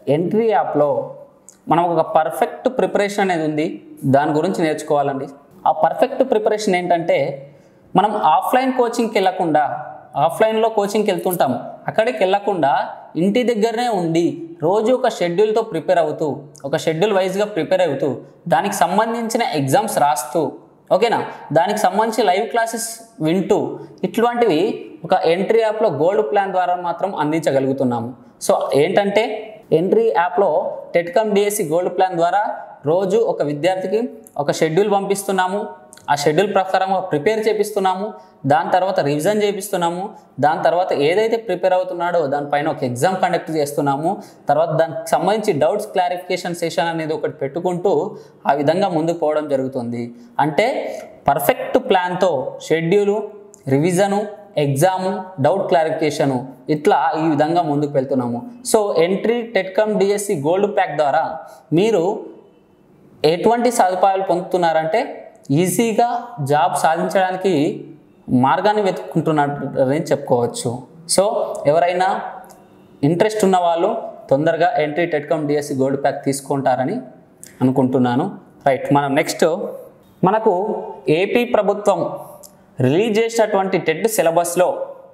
entry యాప్లో మనం ఒక పర్ఫెక్ట్ ప్రిపరేషన్ అనేది ఉంది దాని గురించి నేర్చుకోవాలండి ఆ పర్ఫెక్ట్ ప్రిపరేషన్ ఏంటంటే మనం ఆఫ్లైన్ కోచింగ్కి వెళ్ళకుండా ఆఫ్లైన్లో కోచింగ్కి వెళ్తుంటాం అక్కడికి వెళ్ళకుండా ఇంటి దగ్గరనే ఉండి రోజు ఒక షెడ్యూల్తో ప్రిపేర్ అవుతూ ఒక షెడ్యూల్ వైజ్గా ప్రిపేర్ అవుతూ దానికి సంబంధించిన ఎగ్జామ్స్ రాస్తూ ఓకేనా దానికి సంబంధించి లైవ్ క్లాసెస్ వింటూ ఇట్లాంటివి ఒక ఎంట్రీ యాప్లో గోల్డ్ ప్లాన్ ద్వారా మాత్రం అందించగలుగుతున్నాము సో ఏంటంటే ఎంట్రీ యాప్లో టెట్కమ్ డిఎస్సి గోల్డ్ ప్లాన్ ద్వారా రోజు ఒక విద్యార్థికి ఒక షెడ్యూల్ పంపిస్తున్నాము ఆ షెడ్యూల్ ప్రకారం ప్రిపేర్ చేపిస్తున్నాము దాని తర్వాత రివిజన్ చేపిస్తున్నాము దాని తర్వాత ఏదైతే ప్రిపేర్ అవుతున్నాడో దానిపైన ఒక ఎగ్జామ్ కండక్ట్ చేస్తున్నాము తర్వాత దానికి సంబంధించి డౌట్స్ క్లారిఫికేషన్ సెషన్ అనేది ఒకటి పెట్టుకుంటూ ఆ విధంగా ముందుకు పోవడం జరుగుతుంది అంటే పర్ఫెక్ట్ ప్లాన్తో schedule revision exam doubt clarification ఇట్లా ఈ విధంగా ముందుకు వెళ్తున్నాము so Entri TET cum DSC gold pack ద్వారా మీరు ఎటువంటి సదుపాయాలు పొందుతున్నారంటే ఈజీగా జాబ్ సాధించడానికి మార్గాన్ని వెతుక్కుంటున్నారని చెప్పుకోవచ్చు సో ఎవరైనా ఇంట్రెస్ట్ ఉన్న వాళ్ళు తొందరగా Entri TET cum DSC gold pack తీసుకుంటారని అనుకుంటున్నాను రైట్ మనం నెక్స్ట్ మనకు ఏపీ ప్రభుత్వం రిలీజ్ చేసినటువంటి టెట్ సిలబస్లో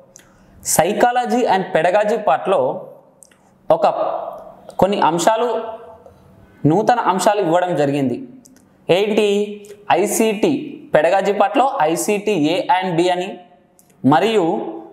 సైకాలజీ అండ్ పెడగాజీ పార్ట్లో ఒక కొన్ని అంశాలు నూతన అంశాలు ఇవ్వడం జరిగింది ఏంటి ఐసీటీ పెడగాజీ పార్ట్లో ఐసీటీ ఏ అండ్ బి అని మరియు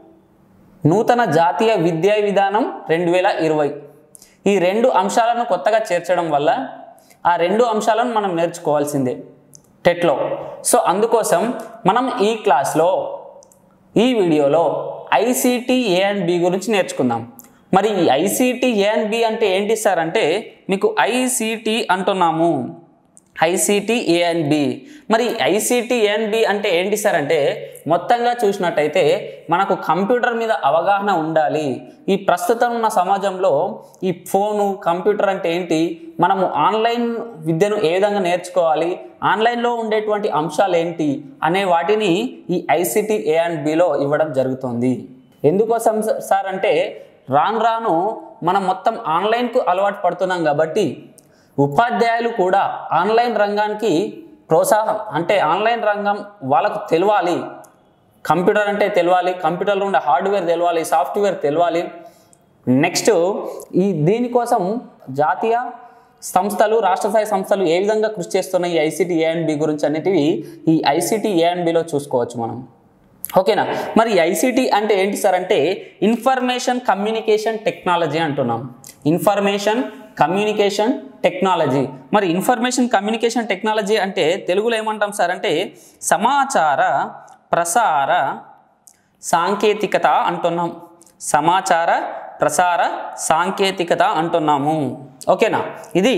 నూతన జాతీయ విద్యా విధానం రెండు వేల ఇరవై ఈ రెండు అంశాలను కొత్తగా చేర్చడం వల్ల ఆ రెండు అంశాలను మనం నేర్చుకోవాల్సిందే టెట్లో సో అందుకోసం మనం ఈ క్లాస్లో ఈ వీడియోలో ఐసీటీ ఏ అండ్ బి గురించి నేర్చుకుందాం మరి ఈ ఐసీటీ ఏ అండ్ బి అంటే ఏంటి సార్ అంటే మీకు ఐసీటీ అంటున్నాము ఐసీటీ ఏ అండ్ బి మరి ఐసీటీ ఏ అండ్ బి అంటే ఏంటి సార్ అంటే మొత్తంగా చూసినట్టయితే మనకు కంప్యూటర్ మీద అవగాహన ఉండాలి ఈ ప్రస్తుతం ఉన్న సమాజంలో ఈ ఫోను కంప్యూటర్ అంటే ఏంటి మనము ఆన్లైన్ విద్యను ఏ విధంగా నేర్చుకోవాలి ఆన్లైన్లో ఉండేటువంటి అంశాలు ఏంటి అనే వాటిని ఈ ఐసీటీ ఏ అండ్ బిలో ఇవ్వడం జరుగుతుంది ఎందుకోసం సార్ అంటే రాను రాను మనం మొత్తం ఆన్లైన్కు అలవాటు పడుతున్నాం కాబట్టి ఉపాధ్యాయులు కూడా ఆన్లైన్ రంగానికి ప్రోత్సాహం అంటే ఆన్లైన్ రంగం వాళ్ళకు తెలియాలి కంప్యూటర్ అంటే తెలియాలి కంప్యూటర్లో ఉండే హార్డ్వేర్ తెలియాలి సాఫ్ట్వేర్ తెలియాలి నెక్స్ట్ ఈ దీనికోసం జాతీయ సంస్థలు రాష్ట్ర స్థాయి సంస్థలు ఏ విధంగా కృషి చేస్తున్నాయి ఈ ఐసీటీ ఏ అండ్ బి గురించి అనేటివి ఈ ఐసీటీ ఏ అండ్ బిలో చూసుకోవచ్చు మనం ఓకేనా మరి ఐసీటీ అంటే ఏంటి సార్ అంటే ఇన్ఫర్మేషన్ కమ్యూనికేషన్ టెక్నాలజీ అంటున్నాం ఇన్ఫర్మేషన్ కమ్యూనికేషన్ టెక్నాలజీ మరి ఇన్ఫర్మేషన్ కమ్యూనికేషన్ టెక్నాలజీ అంటే తెలుగులో ఏమంటాం సార్ అంటే సమాచార ప్రసార సాంకేతికత అంటున్నాం సమాచార ప్రసార సాంకేతికత అంటున్నాము ఓకేనా ఇది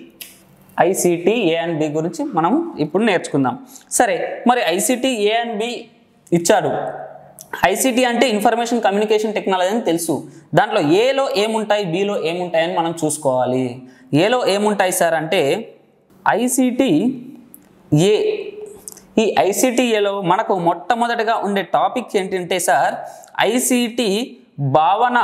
ఐసీటీ ఏ అండ్ బి గురించి మనం ఇప్పుడు నేర్చుకుందాం సరే మరి ఐసీటీ ఏ అండ్ బి ఇచ్చాడు ఐసీటీ అంటే ఇన్ఫర్మేషన్ కమ్యూనికేషన్ టెక్నాలజీ అని తెలుసు దాంట్లో ఏలో ఏముంటాయి బిలో ఏముంటాయని మనం చూసుకోవాలి ఏలో ఏముంటాయి సార్ అంటే ఐసీటీ ఏ ఈ ఐసీటీఏలో మనకు మొట్టమొదటిగా ఉండే టాపిక్ ఏంటంటే సార్ ఐసీటీ భావన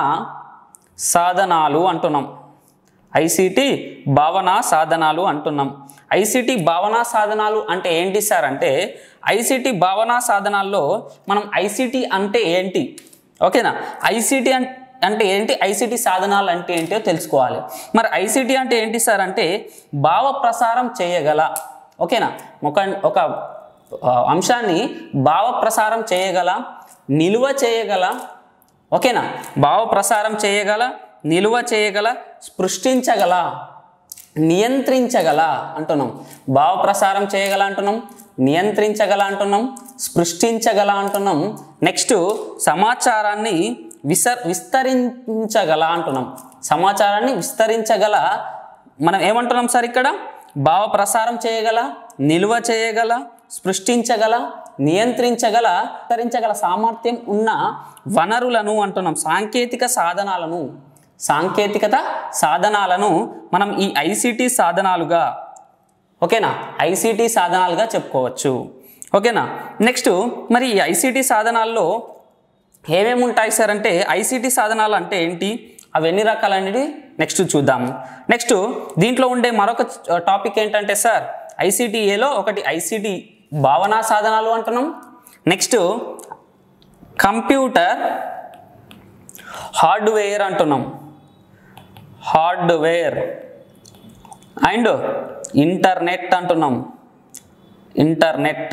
సాధనాలు అంటున్నాం ఐసీటీ భావనా సాధనాలు అంటున్నాం ఐసీటీ భావనా సాధనాలు అంటే ఏంటి సార్ అంటే ఐసీటీ భావనా సాధనాల్లో మనం ఐసీటీ అంటే ఏంటి ఓకేనా ఐసీటీ అంటే ఏంటి ఐసీటీ సాధనాలు అంటే ఏంటో తెలుసుకోవాలి మరి ఐసీటీ అంటే ఏంటి సార్ అంటే భావ ప్రసారం చేయగల ఓకేనా ఒక ఒక ఆ, అంశాన్ని భావ ప్రసారం చేయగల నిలువ చేయగల ఓకేనా భావ ప్రసారం చేయగల నిలువ చేయగల సృష్టించగల నియంత్రించగల అంటున్నాం భావ ప్రసారం చేయగల అంటున్నాం నియంత్రించగల అంటున్నాం సృష్టించగల అంటున్నాం నెక్స్ట్ సమాచారాన్ని విసర్ విస్తరించగల అంటున్నాం సమాచారాన్ని విస్తరించగల మనం ఏమంటున్నాం సార్ ఇక్కడ భావ ప్రసారం చేయగల నిల్వ చేయగల సృష్టించగల నియంత్రించగల విస్తరించగల సామర్థ్యం ఉన్న వనరులను అంటున్నాం సాంకేతిక సాధనాలను సాంకేతికత సాధనాలను మనం ఈ ఐసిటి సాధనాలుగా ఓకేనా ఐసిటి సాధనాలుగా చెప్పుకోవచ్చు ఓకేనా నెక్స్ట్ మరి ఈ ఐసిటి సాధనాల్లో ఏమేమి ఉంటాయి సార్ అంటే ఐసిటి సాధనాలు అంటే ఏంటి అవి ఎన్ని రకాలనేది నెక్స్ట్ చూద్దాము నెక్స్ట్ దీంట్లో ఉండే మరొక టాపిక్ ఏంటంటే సార్ ఐసిటిఏలో ఒకటి ఐసిటి భావనా సాధనాలు అంటున్నాం నెక్స్ట్ కంప్యూటర్ హార్డ్వేర్ అంటున్నాం హార్డ్వేర్ అండ్ ఇంటర్నెట్ అంటున్నాం ఇంటర్నెట్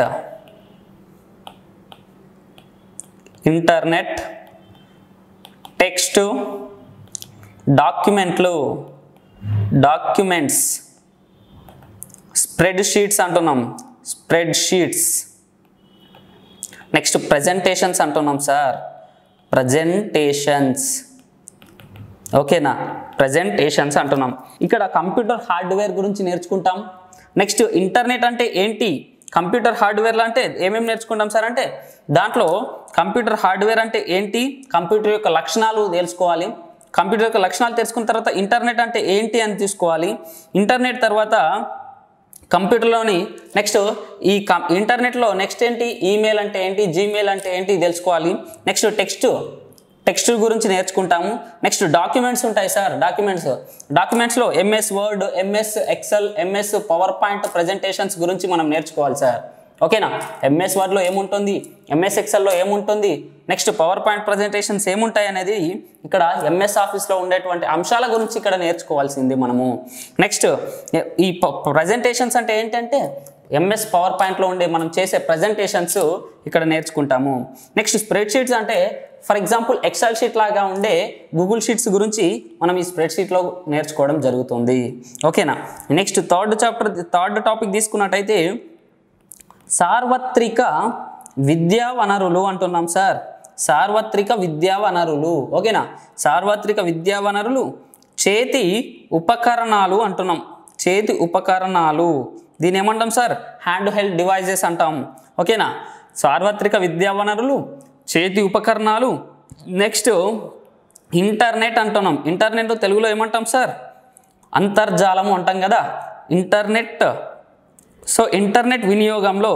ఇంటర్నెట్ టెక్స్ట్ డాక్యుమెంట్లు డాక్యుమెంట్స్ స్ప్రెడ్ షీట్స్ అంటున్నాం స్ప్రెడ్ షీట్స్ నెక్స్ట్ ప్రజెంటేషన్స్ అంటున్నాం సార్ ప్రజెంటేషన్స్ ఓకేనా ప్రజెంటేషన్స్ అంటున్నాం ఇక్కడ కంప్యూటర్ హార్డ్వేర్ గురించి నేర్చుకుంటాం నెక్స్ట్ ఇంటర్నెట్ అంటే ఏంటి కంప్యూటర్ హార్డ్వేర్లు అంటే ఏమేమి నేర్చుకుంటాం సార్ అంటే దాంట్లో కంప్యూటర్ హార్డ్వేర్ అంటే ఏంటి కంప్యూటర్ యొక్క లక్షణాలు తెలుసుకోవాలి కంప్యూటర్ యొక్క లక్షణాలు తెలుసుకున్న తర్వాత ఇంటర్నెట్ అంటే ఏంటి అని తీసుకోవాలి ఇంటర్నెట్ తర్వాత కంప్యూటర్లోని నెక్స్ట్ ఈ కం ఇంటర్నెట్లో నెక్స్ట్ ఏంటి ఈమెయిల్ అంటే ఏంటి జీమెయిల్ అంటే ఏంటి తెలుసుకోవాలి నెక్స్ట్ టెక్స్ట్ టెక్స్ట్ గురించి నేర్చుకుంటాము నెక్స్ట్ డాక్యుమెంట్స్ ఉంటాయి సార్ డాక్యుమెంట్స్ డాక్యుమెంట్స్లో MS Word MS Excel MS PowerPoint presentations గురించి మనం నేర్చుకోవాలి సార్ ఓకేనా ఎంఎస్ వర్డ్లో ఏముంటుంది ఎంఎస్ ఎక్సెల్లో ఏముంటుంది నెక్స్ట్ పవర్ పాయింట్ ప్రజెంటేషన్స్ ఏముంటాయి అనేది ఇక్కడ ఎంఎస్ ఆఫీస్లో ఉండేటువంటి అంశాల గురించి ఇక్కడ నేర్చుకోవాల్సింది మనము నెక్స్ట్ ఈ ప్రజెంటేషన్స్ అంటే ఏంటంటే ఎంఎస్ పవర్ పాయింట్లో ఉండే మనం చేసే ప్రజెంటేషన్స్ ఇక్కడ నేర్చుకుంటాము నెక్స్ట్ స్ప్రెడ్ షీట్స్ అంటే ఫర్ ఎగ్జాంపుల్ ఎక్సెల్ షీట్ లాగా ఉండే గూగుల్ షీట్స్ గురించి మనం ఈ స్ప్రెడ్ షీట్లో నేర్చుకోవడం జరుగుతుంది ఓకేనా next third chapter third topic తీసుకున్నట్టయితే సార్వత్రిక విద్యా వనరులు అంటున్నాం సార్ సార్వత్రిక విద్యా వనరులు ఓకేనా సార్వత్రిక విద్యా వనరులు చేతి ఉపకరణాలు అంటున్నాం చేతి ఉపకరణాలు దీని ఏమంటాం సార్ హ్యాండ్ హెల్డ్ డివైజెస్ అంటాం ఓకేనా సార్వత్రిక విద్యా వనరులు చేతి ఉపకరణాలు నెక్స్ట్ ఇంటర్నెట్ అంటున్నాం ఇంటర్నెట్ తెలుగులో ఏమంటాం సార్ అంతర్జాలము అంటాం కదా ఇంటర్నెట్ సో ఇంటర్నెట్ వినియోగంలో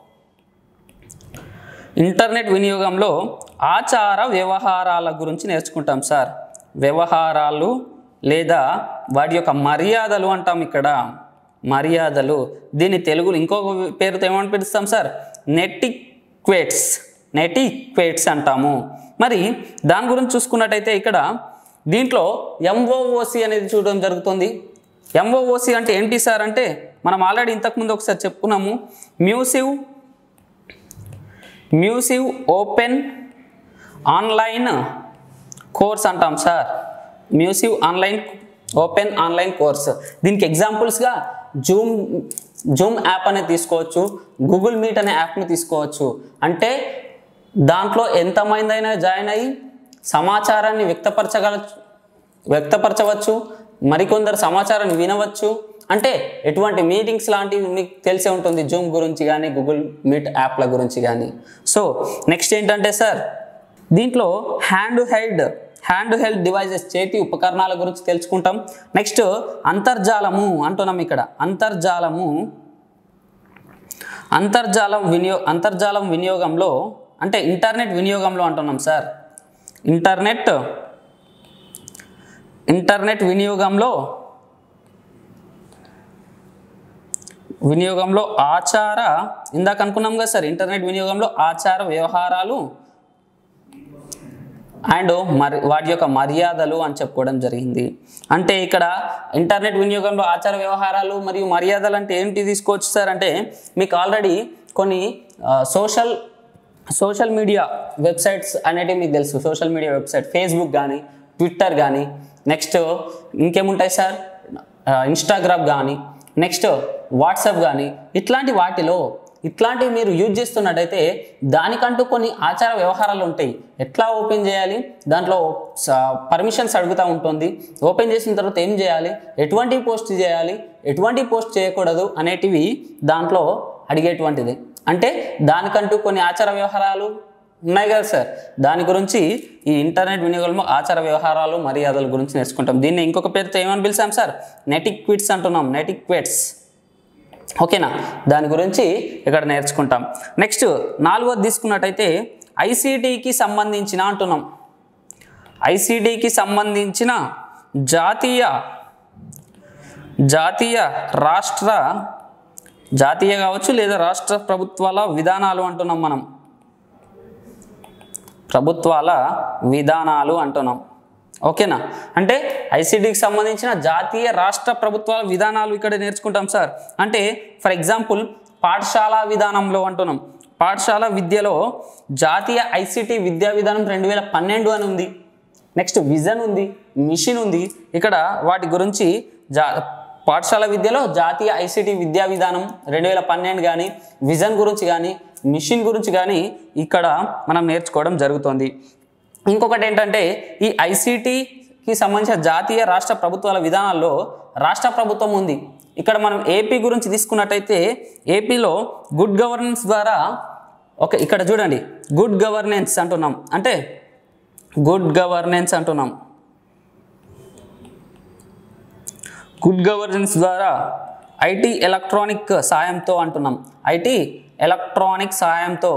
ఇంటర్నెట్ వినియోగంలో ఆచార వ్యవహారాల గురించి నేర్చుకుంటాం సార్ వ్యవహారాలు లేదా వాటి యొక్క మర్యాదలు అంటాం ఇక్కడ మర్యాదలు దీన్ని తెలుగులో ఇంకొక పేరుతో ఏమని పిలుస్తాం సార్ నెటిక్వేట్స్ నెటిక్వేట్స్ అంటాము మరి దాని గురించి చూసుకున్నట్టయితే ఇక్కడ దీంట్లో ఎంఓఓసి అనేది చూడడం జరుగుతుంది ఎంఓఓసి అంటే ఏంటి సార్ అంటే మనం ఆల్రెడీ ఇంతకుముందు ఒకసారి చెప్పుకున్నాము massive massive open online course అంటాం sir massive online open online course దీనికి ఎగ్జాంపుల్స్గా జూమ్ జూమ్ యాప్ అనేది తీసుకోవచ్చు గూగుల్ మీట్ అనే యాప్ని తీసుకోవచ్చు అంటే దాంట్లో ఎంతమంది అయినా జాయిన్ అయ్యి సమాచారాన్ని వ్యక్తపరచగల వ్యక్తపరచవచ్చు మరికొందరు సమాచారాన్ని వినవచ్చు అంటే ఎటువంటి మీటింగ్స్ లాంటివి మీకు తెలిసే ఉంటుంది జూమ్ గురించి కానీ గూగుల్ మీట్ యాప్ల గురించి కానీ సో నెక్స్ట్ ఏంటంటే సార్ దీంట్లో handheld handheld devices చేతి ఉపకరణాల గురించి తెలుసుకుంటాం నెక్స్ట్ అంతర్జాలము అంటున్నాం ఇక్కడ అంతర్జాలము అంతర్జాలం వినియో అంతర్జాలం వినియోగంలో అంటే ఇంటర్నెట్ వినియోగంలో అంటున్నాం సార్ ఇంటర్నెట్ ఇంటర్నెట్ వినియోగంలో వినియోగంలో ఆచార ఇందాక అనుకున్నాం కదా సార్ ఇంటర్నెట్ వినియోగంలో ఆచార వ్యవహారాలు అండ్ మరి వాటి యొక్క మర్యాదలు అని చెప్పుకోవడం జరిగింది అంటే ఇక్కడ ఇంటర్నెట్ వినియోగంలో ఆచార వ్యవహారాలు మరియు మర్యాదలు అంటే ఏంటి తీసుకోవచ్చు సార్ అంటే మీకు ఆల్రెడీ కొన్ని సోషల్ సోషల్ మీడియా వెబ్సైట్స్ అనేటివి మీకు తెలుసు సోషల్ మీడియా వెబ్సైట్ ఫేస్బుక్ కానీ ట్విట్టర్ కానీ నెక్స్ట్ ఇంకేముంటాయి సార్ ఇన్స్టాగ్రామ్ కానీ నెక్స్ట్ వాట్సాప్ కానీ ఇట్లాంటి వాటిలో ఇట్లాంటివి మీరు యూజ్ చేస్తున్నట్టయితే దానికంటూ కొన్ని ఆచార వ్యవహారాలు ఉంటాయి ఎట్లా ఓపెన్ చేయాలి దాంట్లో పర్మిషన్స్ అడుగుతూ ఉంటుంది ఓపెన్ చేసిన తర్వాత ఏం చేయాలి ఎటువంటి పోస్ట్ చేయాలి ఎటువంటి పోస్ట్ చేయకూడదు అనేటివి దాంట్లో అడిగేటువంటిది అంటే దానికంటూ కొన్ని ఆచార వ్యవహారాలు ఉన్నాయి కదా సార్ దాని గురించి ఈ ఇంటర్నెట్ వినియోగంలో ఆచార వ్యవహారాలు మర్యాదల గురించి నేర్చుకుంటాం దీన్ని ఇంకొక పేరుతో ఏమని పిలిచాం సార్ నెటిక్విట్స్ అంటున్నాం నెటిక్వేట్స్ ఓకేనా దాని గురించి ఇక్కడ నేర్చుకుంటాం నెక్స్ట్ నాలుగోది తీసుకున్నట్టయితే ఐసీటీకి సంబంధించిన అంటున్నాం ఐసీటీకి సంబంధించిన జాతీయ జాతీయ రాష్ట్ర జాతీయ కావచ్చు లేదా రాష్ట్ర ప్రభుత్వాల విధానాలు అంటున్నాం మనం ప్రభుత్వాల విధానాలు అంటున్నాం ఓకేనా అంటే ఐసిడికి సంబంధించిన జాతీయ రాష్ట్ర ప్రభుత్వాల విధానాలు ఇక్కడ నేర్చుకుంటాం సార్ అంటే ఫర్ ఎగ్జాంపుల్ పాఠశాల విధానంలో అంటున్నాం పాఠశాల విద్యలో జాతీయ ఐసిటి విద్యా విధానం రెండు వేల పన్నెండు అని ఉంది నెక్స్ట్ విజన్ ఉంది మిషన్ ఉంది ఇక్కడ వాటి గురించి జా పాఠశాల విద్యలో జాతీయ ఐసిటి విద్యా విధానం రెండు వేల పన్నెండు కానీ విజన్ గురించి కానీ మిషన్ గురించి కానీ ఇక్కడ మనం నేర్చుకోవడం జరుగుతుంది ఇంకొకటి ఏంటంటే ఈ ఐసిటికి సంబంధించిన జాతీయ రాష్ట్ర ప్రభుత్వాల విధానాల్లో రాష్ట్ర ప్రభుత్వం ఉంది ఇక్కడ మనం ఏపీ గురించి తీసుకున్నట్టయితే ఏపీలో గుడ్ గవర్నెన్స్ ద్వారా ఒక ఇక్కడ చూడండి గుడ్ గవర్నెన్స్ అంటున్నాం అంటే గుడ్ గవర్నెన్స్ అంటున్నాం గుడ్ గవర్నెన్స్ ద్వారా ఐటీ ఎలక్ట్రానిక్ సాయంతో అంటున్నాం ఐటీ ఎలక్ట్రానిక్ సహాయంతో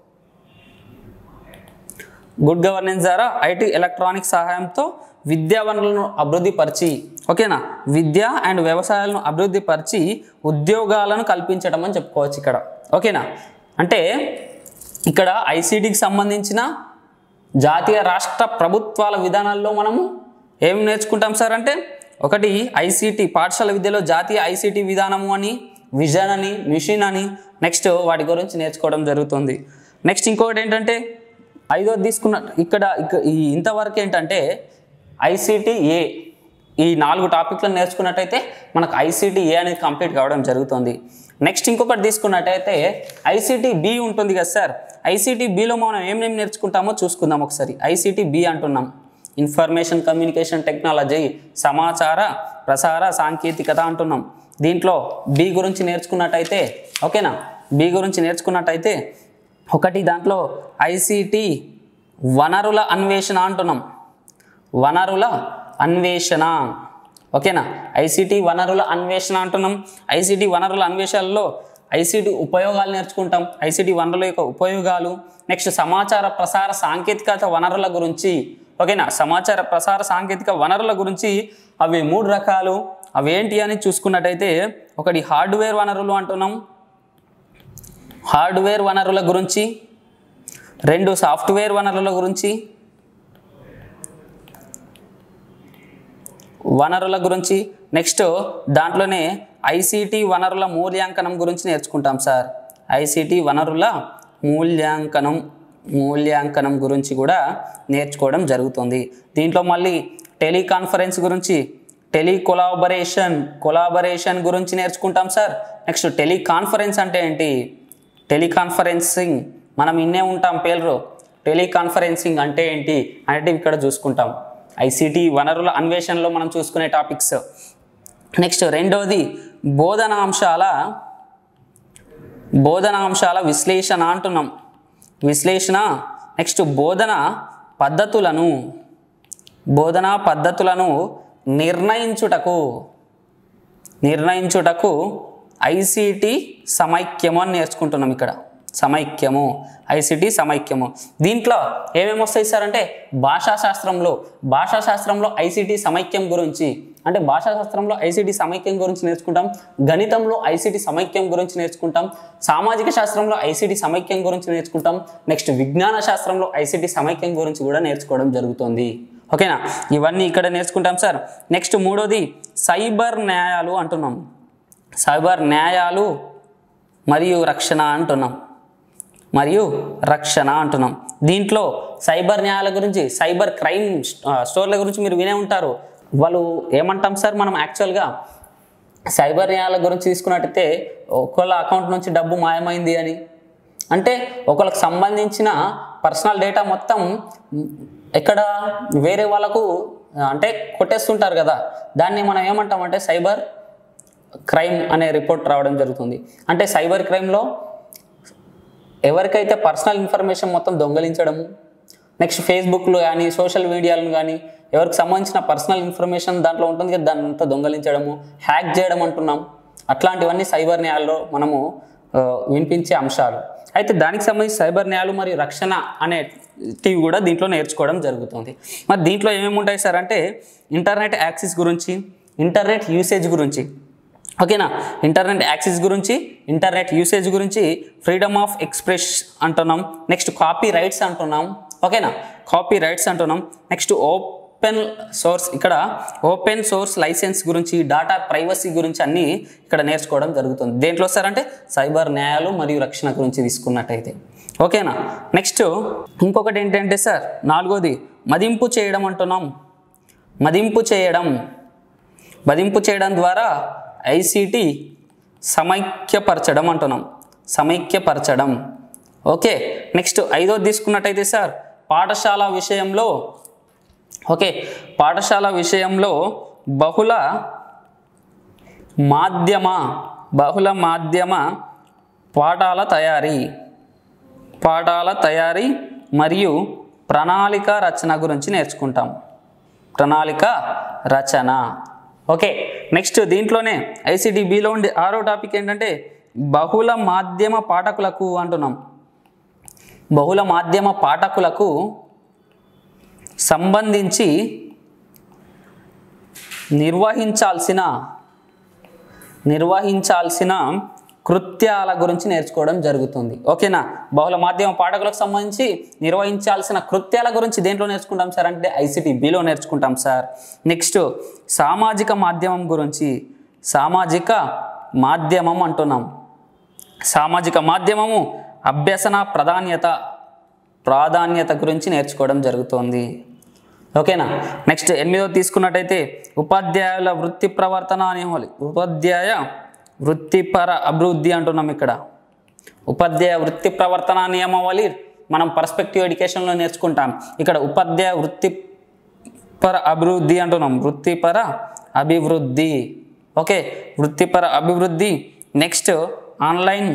గుడ్ గవర్నెన్స్ ద్వారా ఐటీ ఎలక్ట్రానిక్ సహాయంతో విద్యా వనరులను అభివృద్ధి పరిచి ఓకేనా విద్య అండ్ వ్యవసాయాలను అభివృద్ధి పరిచి ఉద్యోగాలను కల్పించడం అని చెప్పుకోవచ్చు ఇక్కడ ఓకేనా అంటే ఇక్కడ ఐసీటీకి సంబంధించిన జాతీయ రాష్ట్ర ప్రభుత్వాల విధానాల్లో మనము ఏం నేర్చుకుంటాం సార్ అంటే ఒకటి ఐసీటీ పాఠశాల విద్యలో జాతీయ ఐసీటీ విధానము అని విజన్ అని మిషన్ అని నెక్స్ట్ వాటి గురించి నేర్చుకోవడం జరుగుతుంది నెక్స్ట్ ఇంకొకటి ఏంటంటే ఐదోది తీసుకున్న ఇక్కడ ఇక- ఈ ఇంతవరకు ఏంటంటే ఐసీటీ ఏ ఈ నాలుగు టాపిక్లను నేర్చుకున్నట్టయితే మనకు ఐసీటీ ఏ అనేది కంప్లీట్ కావడం జరుగుతుంది నెక్స్ట్ ఇంకొకటి తీసుకున్నట్టయితే ఐసీటీ బి ఉంటుంది కదా సార్ ఐసీటీ బిలో మనం ఏమేమి నేర్చుకుంటామో చూసుకుందాం ఒకసారి ఐసీటీ బి అంటున్నాం ఇన్ఫర్మేషన్ కమ్యూనికేషన్ టెక్నాలజీ సమాచార ప్రసార సాంకేతికత అంటున్నాం దీంట్లో బి గురించి నేర్చుకున్నట్టయితే ఓకేనా బి గురించి నేర్చుకున్నట్టయితే ఒకటి దాంట్లో ఐసీటీ వనరుల అన్వేషణ అంటున్నాం వనరుల అన్వేషణ ఓకేనా ఐసీటీ వనరుల అన్వేషణ అంటున్నాం ఐసీటీ వనరుల అన్వేషణలో ఐసీటీ ఉపయోగాలు నేర్చుకుంటాం ఐసీటీ వనరుల యొక్క ఉపయోగాలు నెక్స్ట్ సమాచార ప్రసార సాంకేతికత వనరుల గురించి ఓకేనా సమాచార ప్రసార సాంకేతిక వనరుల గురించి అవి మూడు రకాలు అవి ఏంటి అని చూసుకున్నట్టయితే ఒకటి హార్డ్వేర్ వనరులు అంటున్నాం హార్డ్వేర్ వనరుల గురించి రెండు సాఫ్ట్వేర్ వనరుల గురించి వనరుల గురించి నెక్స్ట్ దాంట్లోనే ఐసీటీ వనరుల మూల్యాంకనం గురించి నేర్చుకుంటాం సార్ ఐసీటీ వనరుల మూల్యాంకనం మూల్యాంకనం గురించి కూడా నేర్చుకోవడం జరుగుతుంది దీంట్లో మళ్ళీ టెలికాన్ఫరెన్స్ గురించి టెలి కొలాబరేషన్ కొలాబరేషన్ గురించి నేర్చుకుంటాం సార్ నెక్స్ట్ టెలికాన్ఫరెన్స్ అంటే ఏంటి టెలికాన్ఫరెన్సింగ్ మనం ఇన్నే ఉంటాం పేర్లు టెలికాన్ఫరెన్సింగ్ అంటే ఏంటి అనేది ఇక్కడ చూసుకుంటాం ఐసీటీ వనరుల అన్వేషణలో మనం చూసుకునే టాపిక్స్ నెక్స్ట్ రెండవది బోధనాంశాల బోధనాంశాల విశ్లేషణ అంటున్నాం విశ్లేషణ నెక్స్ట్ బోధన పద్ధతులను బోధనా పద్ధతులను నిర్ణయించుటకు నిర్ణయించుటకు ఐసీటీ సమైక్యము అని నేర్చుకుంటున్నాం ఇక్కడ సమైక్యము ఐసిటి సమైక్యము దీంట్లో ఏమేమి వస్తాయి సార్ అంటే భాషాశాస్త్రంలో భాషాశాస్త్రంలో ఐసిటి సమైక్యం గురించి అంటే భాషాశాస్త్రంలో ఐసిటి సమైక్యం గురించి నేర్చుకుంటాం గణితంలో ఐసిటి సమైక్యం గురించి నేర్చుకుంటాం సామాజిక శాస్త్రంలో ఐసిటి సమైక్యం గురించి నేర్చుకుంటాం నెక్స్ట్ విజ్ఞాన శాస్త్రంలో ఐసిటి సమైక్యం గురించి కూడా నేర్చుకోవడం జరుగుతుంది ఓకేనా ఇవన్నీ ఇక్కడ నేర్చుకుంటాం సార్ నెక్స్ట్ మూడోది సైబర్ న్యాయాలు అంటున్నాం సైబర్ న్యాయాలు మరియు రక్షణ అంటున్నాం మరియు రక్షణ అంటున్నాం దీంట్లో సైబర్ న్యాయాల గురించి సైబర్ క్రైమ్ ఆ, స్టోర్ల గురించి మీరు వినే ఉంటారు వాళ్ళు ఏమంటాం సార్ మనం యాక్చువల్గా సైబర్ న్యాయాల గురించి తీసుకున్నట్టయితే ఒకళ్ళ అకౌంట్ నుంచి డబ్బు మాయమైంది అని అంటే ఒకళ్ళకి సంబంధించిన పర్సనల్ డేటా మొత్తం ఎక్కడ వేరే వాళ్ళకు ఆ, అంటే కొట్టేస్తుంటారు కదా దాన్ని మనం ఏమంటామంటే సైబర్ క్రైమ్ అనే రిపోర్ట్ రావడం జరుగుతుంది అంటే సైబర్ క్రైమ్లో ఎవరికైతే పర్సనల్ ఇన్ఫర్మేషన్ మొత్తం దొంగలించడము నెక్స్ట్ ఫేస్బుక్లో కానీ సోషల్ మీడియాలను కానీ ఎవరికి సంబంధించిన పర్సనల్ ఇన్ఫర్మేషన్ దాంట్లో ఉంటుంది కదా దాన్ని అంతా దొంగలించడము హ్యాక్ చేయడం అంటున్నాం అట్లాంటివన్నీ సైబర్ న్యాయాల్లో మనము ఆ, వినిపించే అంశాలు అయితే దానికి సంబంధించి సైబర్ న్యాయాలు మరియు రక్షణ అనే అనేటివి కూడా దీంట్లో నేర్చుకోవడం జరుగుతుంది మరి దీంట్లో ఏమేమి ఉంటాయి సార్ అంటే ఇంటర్నెట్ యాక్సెస్ గురించి ఇంటర్నెట్ యూసేజ్ గురించి ఓకేనా ఇంటర్నెట్ యాక్సెస్ గురించి ఇంటర్నెట్ యూసేజ్ గురించి ఫ్రీడమ్ ఆఫ్ ఎక్స్ప్రెస్ అంటున్నాం నెక్స్ట్ కాపీ రైట్స్ అంటున్నాం ఓకేనా కాపీ రైట్స్ అంటున్నాం నెక్స్ట్ ఓపెన్ సోర్స్ ఇక్కడ ఓపెన్ సోర్స్ లైసెన్స్ గురించి డాటా ప్రైవసీ గురించి అన్నీ ఇక్కడ నేర్చుకోవడం జరుగుతుంది దేంట్లో సార్ అంటే సైబర్ న్యాయాలు మరియు రక్షణ గురించి తీసుకున్నట్టయితే ఓకేనా నెక్స్ట్ ఇంకొకటి ఏంటంటే సార్ నాలుగోది మదింపు చేయడం అంటున్నాం మదింపు చేయడం మదింపు చేయడం ద్వారా ఐసిటి సమైక్యపరచడం అంటున్నాం సమైక్యపరచడం ఓకే నెక్స్ట్ ఐదోది తీసుకున్నట్టయితే సార్ పాఠశాల విషయంలో ఓకే పాఠశాల విషయంలో బహుళ మాధ్యమ బహుళ మాధ్యమ పాఠాల తయారీ పాఠాల తయారీ మరియు ప్రణాళిక రచన గురించి నేర్చుకుంటాం ప్రణాళిక రచన ఓకే నెక్స్ట్ దీంట్లోనే ఐసిడి బిలో ఉండే ఆరో టాపిక్ ఏంటంటే బహుళ మాధ్యమ పాఠకులకు అంటున్నాం బహుళ మాధ్యమ పాఠకులకు సంబంధించి నిర్వహించాల్సిన నిర్వహించాల్సిన కృత్యాల గురించి నేర్చుకోవడం జరుగుతుంది ఓకేనా బహుళ మాధ్యమ పాఠకులకు సంబంధించి నిర్వహించాల్సిన కృత్యాల గురించి దేంట్లో నేర్చుకుంటాం సార్ అంటే ఐసిటి బిలో నేర్చుకుంటాం సార్ నెక్స్ట్ సామాజిక మాధ్యమం గురించి సామాజిక మాధ్యమం అంటున్నాం సామాజిక మాధ్యమము అభ్యసన ప్రాధాన్యత ప్రాధాన్యత గురించి నేర్చుకోవడం జరుగుతోంది ఓకేనా నెక్స్ట్ ఎనిమిదో తీసుకున్నట్టయితే ఉపాధ్యాయుల వృత్తి ప్రవర్తన అనేవాలి ఉపాధ్యాయ వృత్తిపర అభివృద్ధి అంటున్నాం ఇక్కడ ఉపాధ్యాయ వృత్తి ప్రవర్తన నియమావళి మనం పర్స్పెక్టివ్ ఎడ్యుకేషన్లో నేర్చుకుంటాం ఇక్కడ ఉపాధ్యాయ వృత్తిపర అభివృద్ధి అంటున్నాం వృత్తిపర అభివృద్ధి ఓకే వృత్తిపర అభివృద్ధి నెక్స్ట్ ఆన్లైన్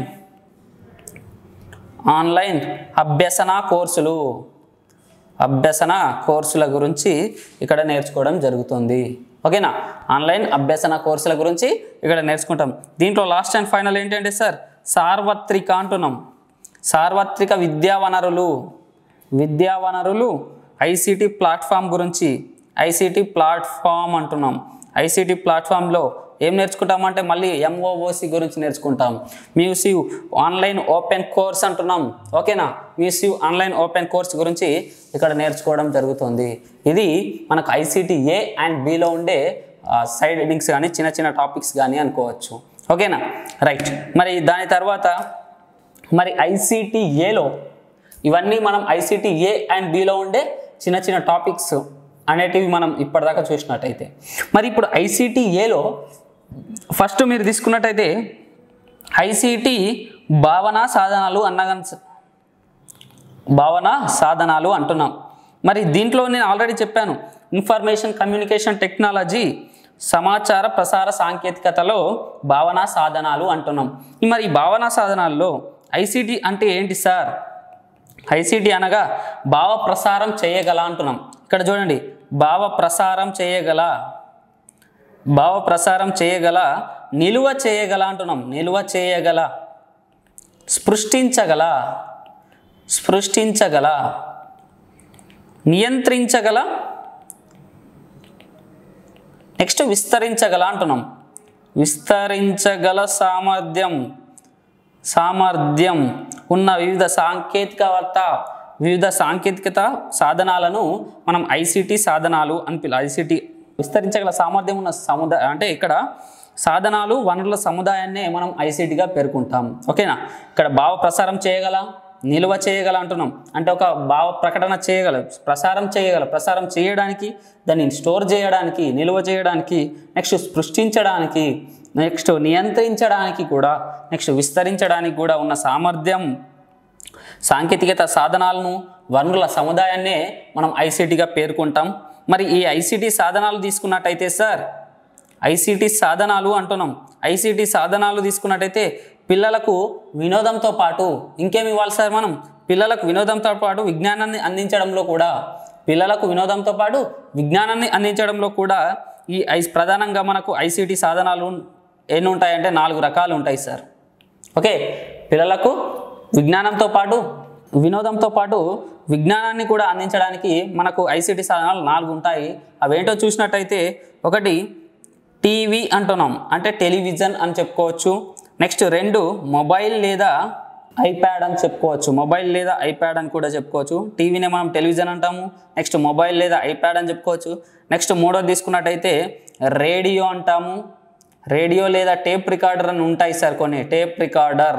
ఆన్లైన్ అభ్యసన కోర్సులు అభ్యసన కోర్సుల గురించి ఇక్కడ నేర్చుకోవడం జరుగుతుంది ఓకేనా ఆన్లైన్ అభ్యసన కోర్సుల గురించి ఇక్కడ నేర్చుకుంటాం దీంట్లో లాస్ట్ అండ్ ఫైనల్ ఏంటంటే సార్ సార్వత్రిక అంటున్నాం సార్వత్రిక విద్యా వనరులు విద్యా వనరులు ఐసిటి ప్లాట్ఫామ్ గురించి ఐసిటి ప్లాట్ఫామ్ అంటున్నాం ఐసిటి ప్లాట్ఫామ్లో ఏం నేర్చుకుంటామంటే మళ్ళీ ఎంఓఓసి గురించి నేర్చుకుంటాం మ్యూసివ్ ఆన్లైన్ ఓపెన్ కోర్స్ అంటున్నాం ఓకేనా మ్యూసివ్ ఆన్లైన్ ఓపెన్ కోర్స్ గురించి ఇక్కడ నేర్చుకోవడం జరుగుతుంది ఇది మనకు ఐసిటి ఏ అండ్ బిలో ఉండే సైడ్ హెడింగ్స్ కానీ చిన్న చిన్న టాపిక్స్ కానీ అనుకోవచ్చు ఓకేనా రైట్ మరి దాని తర్వాత మరి ఐసిటి ఏలో ఇవన్నీ మనం ఐసిటి ఏ అండ్ బిలో ఉండే చిన్న చిన్న టాపిక్స్ అనేటివి మనం ఇప్పటిదాకా చూసినట్టయితే మరి ఇప్పుడు ఐసిటి ఏలో ఫస్ట్ మీరు తీసుకున్నట్టయితే ఐసిటి భావన సాధనాలు అన్నగా భావన సాధనాలు అంటున్నాం మరి దీంట్లో నేను ఆల్రెడీ చెప్పాను ఇన్ఫర్మేషన్ కమ్యూనికేషన్ టెక్నాలజీ సమాచార ప్రసార సాంకేతికతలో భావనా సాధనాలు అంటున్నాం మరి ఈ భావనా సాధనాల్లో ఐసిటి అంటే ఏంటి సార్ ఐసిటి అనగా భావ ప్రసారం చేయగల అంటున్నాం ఇక్కడ చూడండి భావ ప్రసారం చేయగల భావ ప్రసారం చేయగల నిలువ చేయగల అంటున్నాం నిలువ చేయగల స్పృష్టించగల స్పృష్టించగల నియంత్రించగల నెక్స్ట్ విస్తరించగల అంటున్నాం విస్తరించగల సామర్థ్యం సామర్థ్యం ఉన్న వివిధ సాంకేతికత వివిధ సాంకేతికత సాధనాలను మనం ఐసిటి సాధనాలు అని పిల ఐసిటి విస్తరించగల సామర్థ్యం ఉన్న సముదాయ అంటే ఇక్కడ సాధనాలు వనరుల సముదాయాన్నే మనం ఐసిటిగా పేర్కొంటాం ఓకేనా ఇక్కడ భావ ప్రసారం చేయగల నిల్వ చేయగల అంటున్నాం అంటే ఒక భావ ప్రకటన చేయగల ప్రసారం చేయగల ప్రసారం చేయడానికి దాన్ని స్టోర్ చేయడానికి నిల్వ చేయడానికి నెక్స్ట్ సృష్టించడానికి నెక్స్ట్ నియంత్రించడానికి కూడా నెక్స్ట్ విస్తరించడానికి కూడా ఉన్న సామర్థ్యం సాంకేతికత సాధనాలను వనరుల సముదాయాన్నే మనం ఐసిటిగా పేర్కొంటాం మరి ఈ ఐసిటి సాధనాలు తీసుకున్నట్టయితే సార్ ఐసిటి సాధనాలు అంటున్నాం ఐసిటి సాధనాలు తీసుకున్నట్టయితే పిల్లలకు వినోదంతో పాటు ఇంకేమి ఇవ్వాలి సార్ మనం పిల్లలకు వినోదంతో పాటు విజ్ఞానాన్ని అందించడంలో కూడా పిల్లలకు వినోదంతో పాటు విజ్ఞానాన్ని అందించడంలో కూడా ఈ ఐ ప్రధానంగా మనకు ఐసిటి సాధనాలు ఎన్ని ఉంటాయంటే నాలుగు రకాలు ఉంటాయి సార్ ఓకే పిల్లలకు విజ్ఞానంతో పాటు వినోదంతో పాటు విజ్ఞానాన్ని కూడా అందించడానికి మనకు ఐసిటి సాధనాలు నాలుగు ఉంటాయి అవేంటో చూసినట్టయితే ఒకటి టీవీ అంటున్నాం అంటే టెలివిజన్ అని చెప్పుకోవచ్చు నెక్స్ట్ రెండు మొబైల్ లేదా ఐప్యాడ్ అని చెప్పుకోవచ్చు మొబైల్ లేదా ఐప్యాడ్ అని కూడా చెప్పుకోవచ్చు టీవీనే మనం టెలివిజన్ అంటాము నెక్స్ట్ మొబైల్ లేదా ఐప్యాడ్ అని చెప్పుకోవచ్చు నెక్స్ట్ మూడోది తీసుకున్నట్టయితే రేడియో అంటాము రేడియో లేదా టేప్ రికార్డర్ అని ఉంటాయి సార్ కొన్ని టేప్ రికార్డర్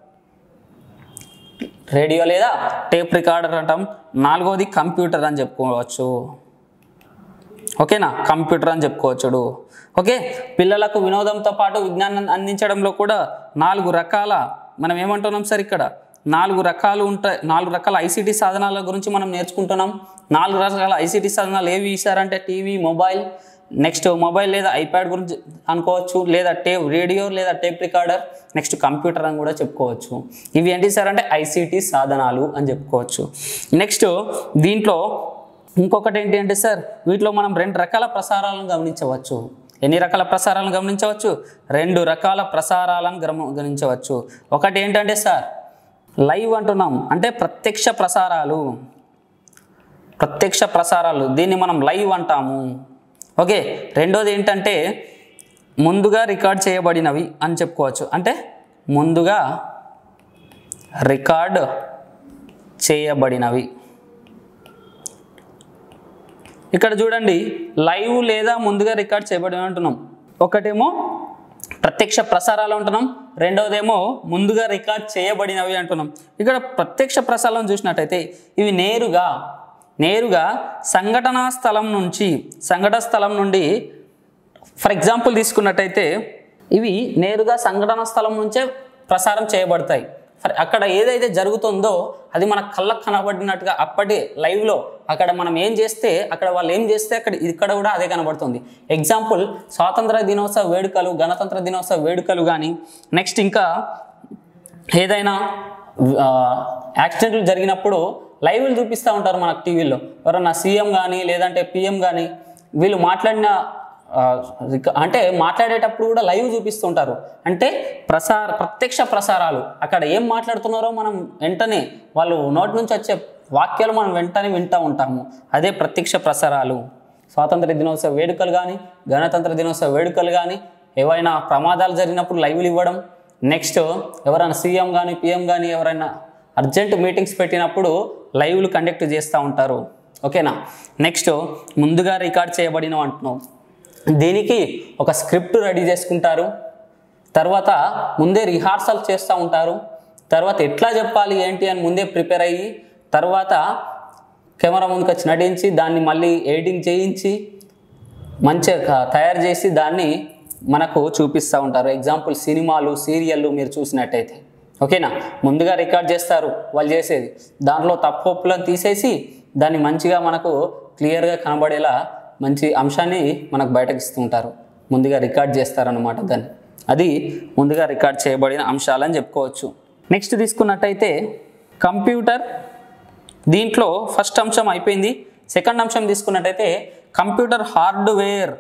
రేడియో లేదా టేప్ రికార్డర్ అంటాం నాలుగోది కంప్యూటర్ అని చెప్పుకోవచ్చు ఓకేనా కంప్యూటర్ అని చెప్పుకోవచ్చు ఓకే పిల్లలకు వినోదంతో పాటు విజ్ఞానం అందించడంలో కూడా నాలుగు రకాల మనం ఏమంటున్నాం సార్ ఇక్కడ నాలుగు రకాలు ఉంటాయి నాలుగు రకాల ఐసీటీ సాధనాల గురించి మనం నేర్చుకుంటున్నాం నాలుగు రకాల ఐసీటీ సాధనాలు ఏవి ఇస్తారంటే టీవీ మొబైల్ నెక్స్ట్ మొబైల్ లేదా ఐప్యాడ్ గురించి అనుకోవచ్చు లేదా టేప్ రేడియో లేదా టేప్ రికార్డర్ నెక్స్ట్ కంప్యూటర్ అని కూడా చెప్పుకోవచ్చు ఇవి ఏంటి సార్ అంటే ఐసీటీ సాధనాలు అని చెప్పుకోవచ్చు నెక్స్ట్ దీంట్లో ఇంకొకటి ఏంటి అంటే సార్ వీటిలో మనం రెండు రకాల ప్రసారాలను గమనించవచ్చు ఎన్ని రకాల ప్రసారాలను గమనించవచ్చు రెండు రకాల ప్రసారాలను గమ గమనించవచ్చు ఒకటి ఏంటంటే సార్ లైవ్ అంటున్నాం అంటే ప్రత్యక్ష ప్రసారాలు ప్రత్యక్ష ప్రసారాలు దీన్ని మనం లైవ్ అంటాము ఓకే రెండోది ఏంటంటే ముందుగా రికార్డ్ చేయబడినవి అని చెప్పుకోవచ్చు అంటే ముందుగా రికార్డ్ చేయబడినవి ఇక్కడ చూడండి లైవ్ లేదా ముందుగా రికార్డ్ చేయబడినవి అంటున్నాం ఒకటేమో ప్రత్యక్ష ప్రసారాలు అంటున్నాం రెండవదేమో ముందుగా రికార్డ్ చేయబడినవి అంటున్నాం ఇక్కడ ప్రత్యక్ష ప్రసారం చూసినట్టయితే ఇవి నేరుగా నేరుగా సంఘటనా స్థలం నుంచి సంఘటన స్థలం నుండి ఫర్ ఎగ్జాంపుల్ తీసుకున్నట్టయితే ఇవి నేరుగా సంఘటన స్థలం నుంచే ప్రసారం చేయబడతాయి ఫర్ అక్కడ ఏదైతే జరుగుతుందో అది మన కళ్ళకు కనబడినట్టుగా అప్పటి లైవ్లో అక్కడ మనం ఏం చేస్తే అక్కడ వాళ్ళు ఏం చేస్తే అక్కడ ఇక్కడ కూడా అదే కనబడుతుంది ఎగ్జాంపుల్ స్వాతంత్ర దినోత్సవ వేడుకలు గణతంత్ర దినోత్సవ వేడుకలు కానీ నెక్స్ట్ ఇంకా ఏదైనా ఆ, యాక్సిడెంట్లు జరిగినప్పుడు లైవ్లు చూపిస్తూ ఉంటారు మనకు టీవీలో ఎవరన్నా సీఎం కానీ లేదంటే పిఎం కానీ వీళ్ళు మాట్లాడిన ఆ, రిక- అంటే మాట్లాడేటప్పుడు కూడా లైవ్ చూపిస్తుంటారు అంటే ప్రసార ప్రత్యక్ష ప్రసారాలు అక్కడ ఏం మాట్లాడుతున్నారో మనం వెంటనే వాళ్ళు నోటి నుంచి వచ్చే వాక్యాలు మనం వెంటనే వింటూ ఉంటాము అదే ప్రత్యక్ష ప్రసారాలు స్వాతంత్ర దినోత్సవ వేడుకలు కానీ గణతంత్ర దినోత్సవ వేడుకలు కానీ ఏవైనా ప్రమాదాలు జరిగినప్పుడు లైవ్లు ఇవ్వడం నెక్స్ట్ ఎవరైనా సీఎం కానీ పిఎం కానీ ఎవరైనా అర్జెంట్ మీటింగ్స్ పెట్టినప్పుడు లైవ్లు కండక్ట్ చేస్తూ ఉంటారు ఓకేనా నెక్స్ట్ ముందుగా రికార్డ్ చేయబడిన అంటున్నాం దీనికి ఒక స్క్రిప్ట్ రెడీ చేసుకుంటారు తర్వాత ముందే రిహార్సల్ చేస్తూ ఉంటారు తర్వాత ఎట్లా చెప్పాలి ఏంటి అని ముందే ప్రిపేర్ అయ్యి తర్వాత కెమెరా ముందుకు వచ్చి నటించి దాన్ని మళ్ళీ ఎడిటింగ్ చేయించి మంచిగా తయారు చేసి దాన్ని మనకు చూపిస్తూ ఉంటారు ఎగ్జాంపుల్ సినిమాలు సీరియళ్ళు మీరు చూసినట్టయితే ఓకేనా ముందుగా రికార్డ్ చేస్తారు వాళ్ళు చేసేది దాంట్లో తప్పులను తీసేసి దాన్ని మంచిగా మనకు క్లియర్గా కనబడేలా మంచి అంశాన్ని మనకు బయటకు ఇస్తూ ఉంటారు ముందుగా రికార్డ్ చేస్తారనమాట దాన్ని అది ముందుగా రికార్డ్ చేయబడిన అంశాలని చెప్పుకోవచ్చు నెక్స్ట్ తీసుకున్నట్టయితే కంప్యూటర్ దీంట్లో ఫస్ట్ అంశం అయిపోయింది సెకండ్ అంశం తీసుకున్నట్టయితే కంప్యూటర్ హార్డ్వేర్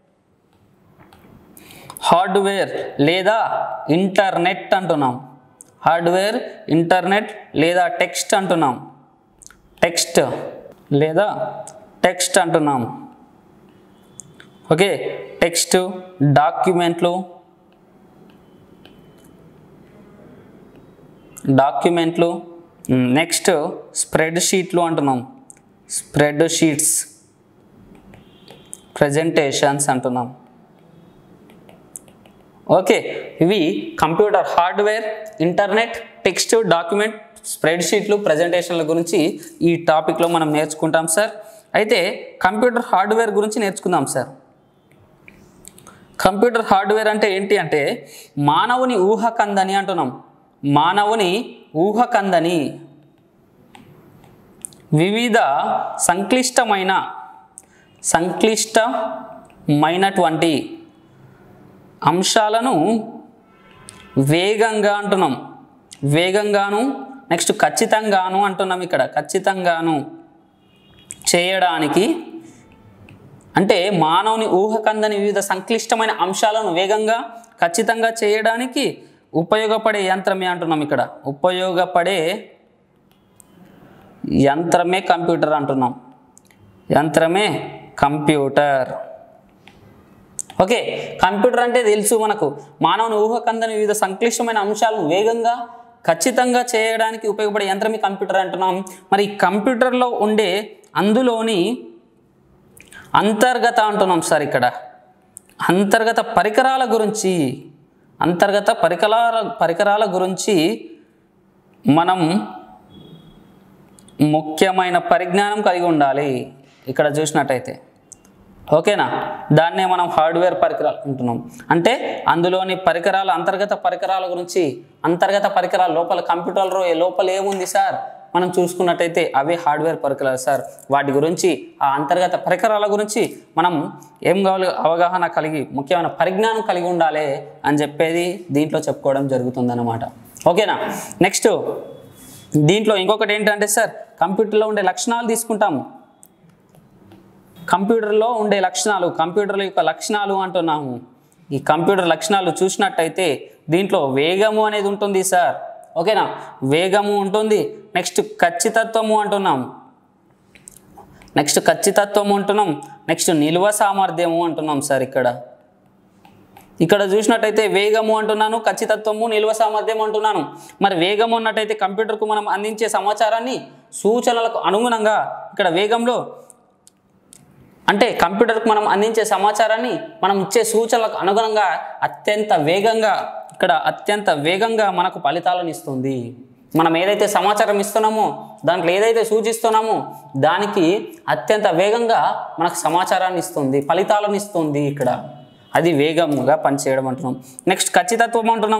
హార్డ్వేర్ లేదా ఇంటర్నెట్ అంటున్నాం హార్డ్వేర్ ఇంటర్నెట్ లేదా టెక్స్ట్ అంటున్నాం టెక్స్ట్ లేదా టెక్స్ట్ అంటున్నాం ఓకే టెక్స్ట్ డాక్యుమెంట్లు డాక్యుమెంట్లు నెక్స్ట్ స్ప్రెడ్ షీట్లు అంటున్నాం స్ప్రెడ్ షీట్స్ ప్రజెంటేషన్స్ అంటున్నాం ఓకే ఇవి computer hardware internet text document స్ప్రెడ్ షీట్లు ప్రజెంటేషన్ల గురించి ఈ టాపిక్లో మనం నేర్చుకుంటాం సార్ అయితే కంప్యూటర్ హార్డ్వేర్ గురించి నేర్చుకుందాం సార్ కంప్యూటర్ హార్డ్వేర్ అంటే ఏంటి అంటే మానవుని ఊహకందని అంటున్నాం మానవుని ఊహకందని వివిధ సంక్లిష్టమైన సంక్లిష్టమైనటువంటి అంశాలను వేగంగా అంటున్నాం వేగంగాను నెక్స్ట్ ఖచ్చితంగాను అంటున్నాం ఇక్కడ ఖచ్చితంగాను చేయడానికి అంటే మానవుని ఊహకందని వివిధ సంక్లిష్టమైన అంశాలను వేగంగా ఖచ్చితంగా చేయడానికి ఉపయోగపడే యంత్రమే అంటున్నాం ఇక్కడ ఉపయోగపడే యంత్రమే కంప్యూటర్ అంటున్నాం యంత్రమే కంప్యూటర్ ఓకే కంప్యూటర్ అంటే తెలుసు మనకు మానవుని ఊహకందని వివిధ సంక్లిష్టమైన అంశాలను వేగంగా ఖచ్చితంగా చేయడానికి ఉపయోగపడే యంత్రమే కంప్యూటర్ అంటున్నాం మరి ఈ కంప్యూటర్లో ఉండే అందులోని అంతర్గత అంటున్నాం సార్ ఇక్కడ అంతర్గత పరికరాల గురించి అంతర్గత పరికరాల పరికరాల గురించి మనం ముఖ్యమైన పరిజ్ఞానం కలిగి ఉండాలి ఇక్కడ చూసినట్టయితే ఓకేనా దాన్నే మనం హార్డ్వేర్ పరికరాలు అంటున్నాం అంటే అందులోని పరికరాల అంతర్గత పరికరాల గురించి అంతర్గత పరికరాల లోపల కంప్యూటర్లో ఏ- లోపల ఏముంది సార్ మనం చూసుకున్నట్టయితే అవే హార్డ్వేర్ పరికరాలు సార్ వాటి గురించి ఆ అంతర్గత పరికరాల గురించి మనం ఏం కావాలి అవగాహన కలిగి ముఖ్యమైన పరిజ్ఞానం కలిగి ఉండాలి అని చెప్పేది దీంట్లో చెప్పుకోవడం జరుగుతుందన్నమాట ఓకేనా నెక్స్ట్ దీంట్లో ఇంకొకటి ఏంటంటే సార్ కంప్యూటర్లో ఉండే లక్షణాలు తీసుకుంటాము కంప్యూటర్లో ఉండే లక్షణాలు కంప్యూటర్ల యొక్క లక్షణాలు అంటున్నాము ఈ కంప్యూటర్ లక్షణాలు చూసినట్టయితే దీంట్లో వేగము అనేది ఉంటుంది సార్ ఓకేనా వేగము ఉంటుంది నెక్స్ట్ ఖచ్చితత్వము అంటున్నాం నెక్స్ట్ ఖచ్చితత్వము అంటున్నాం నెక్స్ట్ నిల్వ సామర్థ్యము అంటున్నాం సార్ ఇక్కడ ఇక్కడ చూసినట్టయితే వేగము అంటున్నాను ఖచ్చితత్వము నిల్వ సామర్థ్యం అంటున్నాను మరి వేగము ఉన్నట్టయితే కంప్యూటర్కు మనం అందించే సమాచారాన్ని సూచనలకు అనుగుణంగా ఇక్కడ వేగంలో అంటే కంప్యూటర్కి మనం అందించే సమాచారాన్ని మనం ఇచ్చే సూచనలకు అనుగుణంగా అత్యంత వేగంగా ఇక్కడ అత్యంత వేగంగా మనకు ఫలితాలను ఇస్తుంది మనం ఏదైతే సమాచారం ఇస్తున్నామో దాంట్లో ఏదైతే సూచిస్తున్నామో దానికి అత్యంత వేగంగా మనకు సమాచారాన్ని ఇస్తుంది ఫలితాలను ఇస్తుంది ఇక్కడ అది వేగంగా పనిచేయడం అంటున్నాం నెక్స్ట్ ఖచ్చితత్వం అంటున్నాం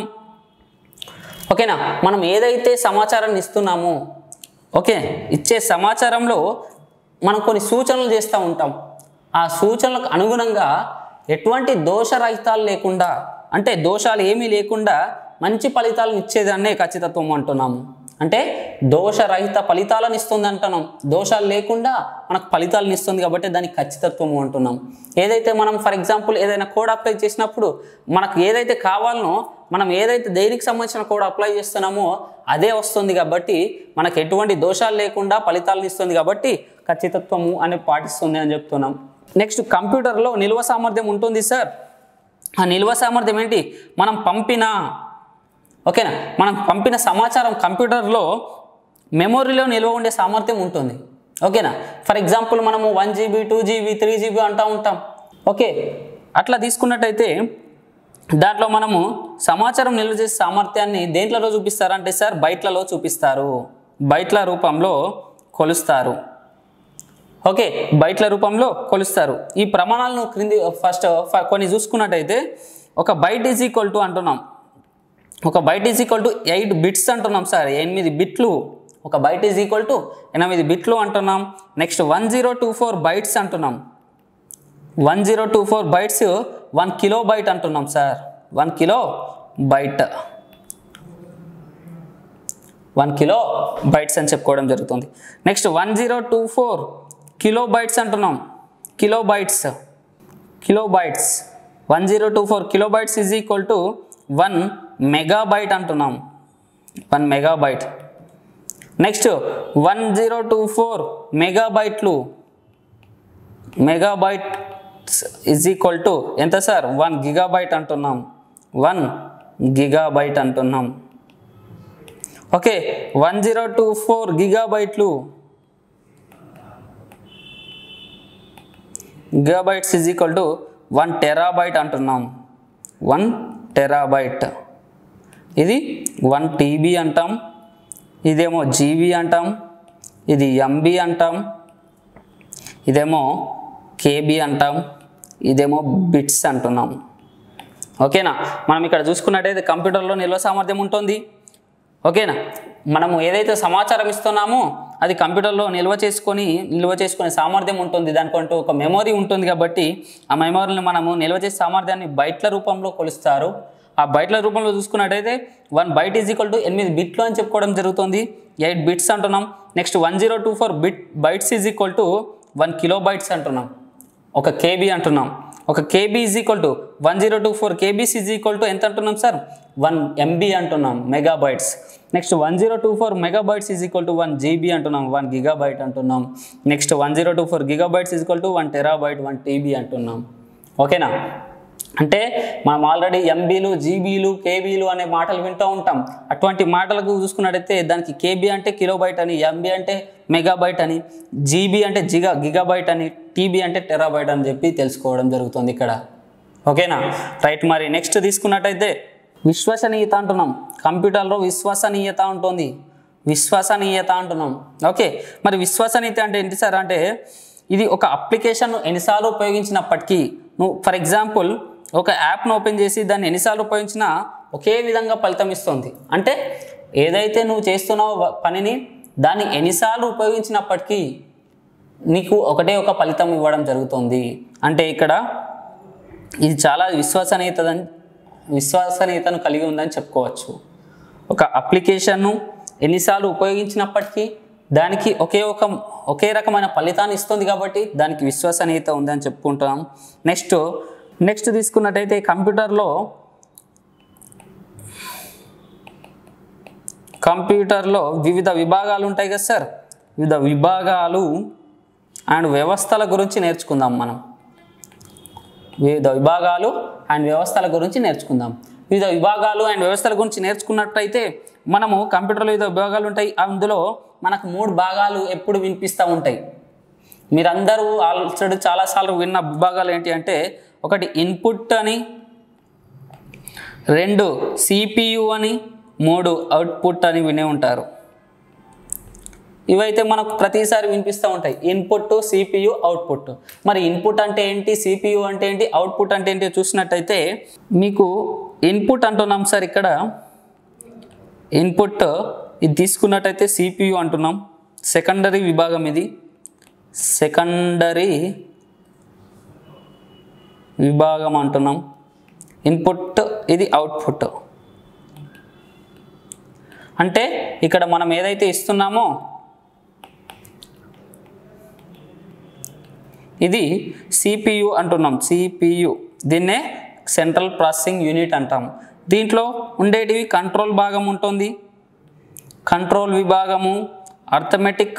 ఓకేనా మనం ఏదైతే సమాచారాన్ని ఇస్తున్నామో ఓకే ఇచ్చే సమాచారంలో మనం కొన్ని సూచనలు చేస్తూ ఉంటాం ఆ సూచనలకు అనుగుణంగా ఎటువంటి దోషరహితాలు లేకుండా అంటే దోషాలు ఏమీ లేకుండా మంచి ఫలితాలను ఇచ్చేదాన్నే ఖచ్చితత్వం అంటున్నాము అంటే దోషరహిత ఫలితాలను ఇస్తుంది అంటున్నాం దోషాలు లేకుండా మనకు ఫలితాలను ఇస్తుంది కాబట్టి దానికి ఖచ్చితత్వము అంటున్నాం ఏదైతే మనం ఫర్ ఎగ్జాంపుల్ ఏదైనా కోడ్ అప్లై చేసినప్పుడు మనకు ఏదైతే కావాలనో మనం ఏదైతే దేనికి సంబంధించిన కోడ్ అప్లై చేస్తున్నామో అదే వస్తుంది కాబట్టి మనకు ఎటువంటి దోషాలు లేకుండా ఫలితాలను ఇస్తుంది కాబట్టి ఖచ్చితత్వము అని పాటిస్తుంది అని చెప్తున్నాం నెక్స్ట్ కంప్యూటర్లో నిల్వ సామర్థ్యం ఉంటుంది సార్ ఆ నిల్వ సామర్థ్యం ఏంటి మనం పంపిన ఓకేనా మనం పంపిన సమాచారం కంప్యూటర్లో మెమొరీలో నిల్వ ఉండే సామర్థ్యం ఉంటుంది ఓకేనా ఫర్ ఎగ్జాంపుల్ మనము one GB two GB three GB అంటూ ఉంటాం ఓకే అట్లా తీసుకున్నట్టయితే దాంట్లో మనము సమాచారం నిల్వ చేసే సామర్థ్యాన్ని దేంట్లలో చూపిస్తారంటే సార్ బైట్లలో చూపిస్తారు బైట్ల రూపంలో కొలుస్తారు ఓకే బైట్ల రూపంలో కొలుస్తారు ఈ ప్రమాణాలను క్రింది ఫస్ట్ కొన్ని చూసుకున్నట్టయితే ఒక బైట్ ఈజ్ ఈక్వల్ టు అంటున్నాం ఒక byte is equal to eight bits అంటున్నాం సార్ ఎనిమిది బిట్లు ఒక బైట్ ఈజ్ ఈక్వల్ టు ఎనిమిది బిట్లు అంటున్నాం next one zero two four bytes అంటున్నాం one zero two four bytes one kilobyte అంటున్నాం sir one kilobyte one kilobytes అని చెప్పుకోవడం జరుగుతుంది next one zero two four kilobytes అంటున్నాం kilobytes kilobytes one zero two four kilobytes is equal to one megabyte అంటున్నాం one megabyte next one zero two four మెగాబైట్లు megabyte is equal to ఎంత sir one gigabyte అంటున్నాం one gigabyte అంటున్నాం okay one zero two four గిగాబైట్లు gigabytes is equal to one terabyte అంటున్నాం one terabyte ఇది one TB అంటాం ఇదేమో GB అంటాం ఇది ఎంబీ అంటాం ఇదేమో కేబీ అంటాం ఇదేమో బిట్స్ అంటున్నాం ఓకేనా మనం ఇక్కడ చూసుకున్నట్టయితే కంప్యూటర్లో నిల్వ సామర్థ్యం ఉంటుంది ఓకేనా మనము ఏదైతే సమాచారం ఇస్తున్నామో అది కంప్యూటర్లో నిల్వ చేసుకొని నిల్వ చేసుకునే సామర్థ్యం ఉంటుంది దానికంటూ ఒక మెమొరీ ఉంటుంది కాబట్టి ఆ మెమొరీని మనము నిల్వ చేసే సామర్థ్యాన్ని బైట్ల రూపంలో కొలుస్తారు ఆ బైట్ల రూపంలో చూసుకున్నట్టయితే one byte is equal to ఎనిమిది బిట్లు అని చెప్పుకోవడం జరుగుతుంది ఎయిట్ బిట్స్ అంటున్నాం next one zero two four bit bytes is equal to one kilobytes అంటున్నాం ఒక కేబీ అంటున్నాం ఒక KB is equal to one zero two four KBs is equal to ఎంత అంటున్నాం సార్ వన్ ఎంబీ అంటున్నాం megabytes next one zero two four megabytes is equal to one GB అంటున్నాం one gigabyte అంటున్నాం next one zero two four gigabytes is equal to one terabyte one TB అంటున్నాం ఓకేనా అంటే మనం already ఎంబీలు జీబీలు కేబీలు అనే మాటలు వింటూ ఉంటాం అటువంటి మాటలకు చూసుకున్నట్టయితే దానికి కేబీ అంటే కిలోబైట్ అని ఎంబీ అంటే మెగాబైట్ అని జీబీ అంటే జిగా గిగాబైట్ అని టీబీ అంటే టెరాబైట్ అని చెప్పి తెలుసుకోవడం జరుగుతుంది ఇక్కడ ఓకేనా రైట్ మరి నెక్స్ట్ తీసుకున్నట్టయితే విశ్వసనీయత అంటున్నాం కంప్యూటర్లో విశ్వసనీయత ఉంటుంది విశ్వసనీయత అంటున్నాం ఓకే మరి విశ్వసనీయత అంటే ఏంటి సార్ అంటే ఇది ఒక అప్లికేషన్ ఎన్నిసార్లు ఉపయోగించినప్పటికీ నువ్వు ఫర్ ఎగ్జాంపుల్ ఒక యాప్ను ఓపెన్ చేసి దాన్ని ఎన్నిసార్లు ఉపయోగించినా ఒకే విధంగా ఫలితం ఇస్తుంది అంటే ఏదైతే నువ్వు చేస్తున్నావో వ- పనిని దాన్ని ఎన్నిసార్లు ఉపయోగించినప్పటికీ నీకు ఒకటే ఒక ఫలితం ఇవ్వడం జరుగుతుంది అంటే ఇక్కడ ఇది చాలా విశ్వసనీయత విశ్వసనీయతను కలిగి ఉందని చెప్పుకోవచ్చు ఒక అప్లికేషన్ను ఎన్నిసార్లు ఉపయోగించినప్పటికీ దానికి ఒకే ఒక ఒకే రకమైన ఫలితాన్ని ఇస్తుంది కాబట్టి దానికి విశ్వసనీయత ఉందని చెప్పుకుంటాం నెక్స్ట్ నెక్స్ట్ తీసుకున్నట్టయితే కంప్యూటర్లో కంప్యూటర్లో వివిధ విభాగాలు ఉంటాయి కదా సార్ వివిధ విభాగాలు అండ్ వ్యవస్థల గురించి నేర్చుకుందాం మనం వివిధ విభాగాలు అండ్ వ్యవస్థల గురించి నేర్చుకుందాం వివిధ విభాగాలు అండ్ వ్యవస్థల గురించి నేర్చుకున్నట్టయితే మనము కంప్యూటర్లో వివిధ విభాగాలు ఉంటాయి అందులో మనకు మూడు భాగాలు ఎప్పుడు వినిపిస్తూ ఉంటాయి మీరందరూ ఆల్రెడీ చాలాసార్లు విన్న విభాగాలు ఏంటి అంటే ఒకటి ఇన్పుట్ అని రెండు సిపియు అని మూడు అవుట్పుట్ అని వినే ఉంటారు ఇవైతే మనకు ప్రతిసారి వినిపిస్తూ ఉంటాయి ఇన్పుట్ సిపియు అవుట్పుట్ మరి ఇన్పుట్ అంటే ఏంటి సిపియు అంటే ఏంటి అవుట్పుట్ అంటే ఏంటి చూసినట్టయితే మీకు ఇన్పుట్ అంటున్నాం సార్ ఇక్కడ ఇన్పుట్ ఇది తీసుకున్నట్టయితే సిపియు అంటున్నాం సెకండరీ విభాగం ఇది సెకండరీ విభాగం అంటున్నాం ఇన్పుట్ ఇది అవుట్పుట్ అంటే ఇక్కడ మనం ఏదైతే ఇస్తున్నామో ఇది సిపియు అంటున్నాం సిపియు దీన్నే సెంట్రల్ ప్రాసెసింగ్ యూనిట్ అంటాం దీంట్లో ఉండేటివి కంట్రోల్ భాగం ఉంటుంది కంట్రోల్ విభాగము అర్థమెటిక్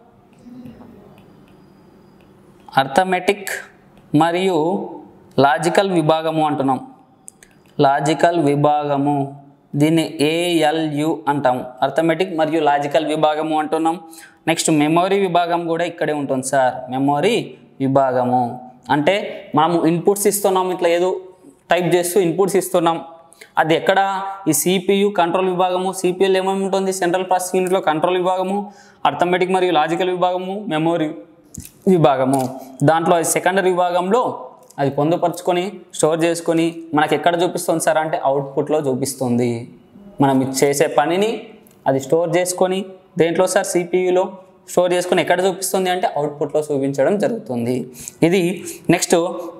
అర్థమెటిక్ మరియు లాజికల్ విభాగము అంటున్నాం లాజికల్ విభాగము దీన్ని ఏఎల్యు అంటాం అర్థమెటిక్ మరియు లాజికల్ విభాగము అంటున్నాం నెక్స్ట్ మెమొరీ విభాగం కూడా ఇక్కడే ఉంటుంది సార్ మెమొరీ విభాగము అంటే మనము ఇన్పుట్స్ ఇస్తున్నాం ఇట్లా ఏదో టైప్ చేస్తూ ఇన్పుట్స్ ఇస్తున్నాం అది ఎక్కడ ఈ సిపియు కంట్రోల్ విభాగము సిపిఎల్ ఏమేమి ఉంటుంది సెంట్రల్ ప్రాసెసింగ్ యూనిట్లో కంట్రోల్ విభాగము అర్థమెటిక్ మరియు లాజికల్ విభాగము మెమొరీ విభాగము దాంట్లో అది సెకండరీ విభాగంలో అది పొందుపరుచుకొని స్టోర్ చేసుకొని మనకి ఎక్కడ చూపిస్తుంది సార్ అంటే అవుట్పుట్లో చూపిస్తుంది మనం ఇది చేసే పనిని అది స్టోర్ చేసుకొని దేంట్లో సార్ సిపియులో స్టోర్ చేసుకొని ఎక్కడ చూపిస్తుంది అంటే అవుట్పుట్లో చూపించడం జరుగుతుంది ఇది నెక్స్ట్